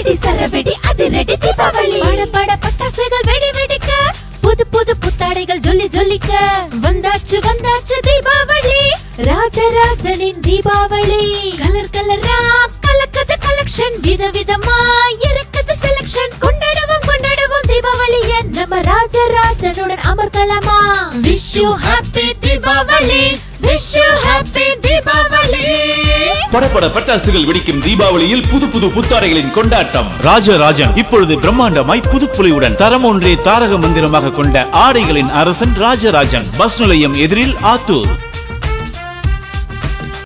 வெடி சரவெடி அதிரடி தீபாவளி பட பட பட்டாசுகள் வெடி வெடிக்க புது புது புத்தாடைகள் ஜொல்லி ஜொல்லிக்க வந்தாச்சு வந்தாச்சு தீபாவளி ராஜராஜனின் தீபாவளி கலர் கலரா கலக்குது கலெக்ஷன் விதவிதமா இருக்குது செலக்ஷன் கொண்டாடுவோம் கொண்டாடுவோம் தீபாவளிய நம்ம ராஜராஜனுடன் அமர்கலமா wish you happy Deepavali wish you happy Deepavali படபட பட்டாசுகள் வெடிக்கும் தீபாவளியில் புது புது புத்தாடைகளின் கொண்டாட்டம் ராஜராஜன் இப்பொழுது பிரம்மாண்டமாய் புதுப்புலியுடன் தரம் ஒன்றே தாரக மந்திரமாக கொண்ட ஆடைகளின் அரசன் ராஜராஜன் பஸ் நிலையம் எதிரில் ஆத்தூர்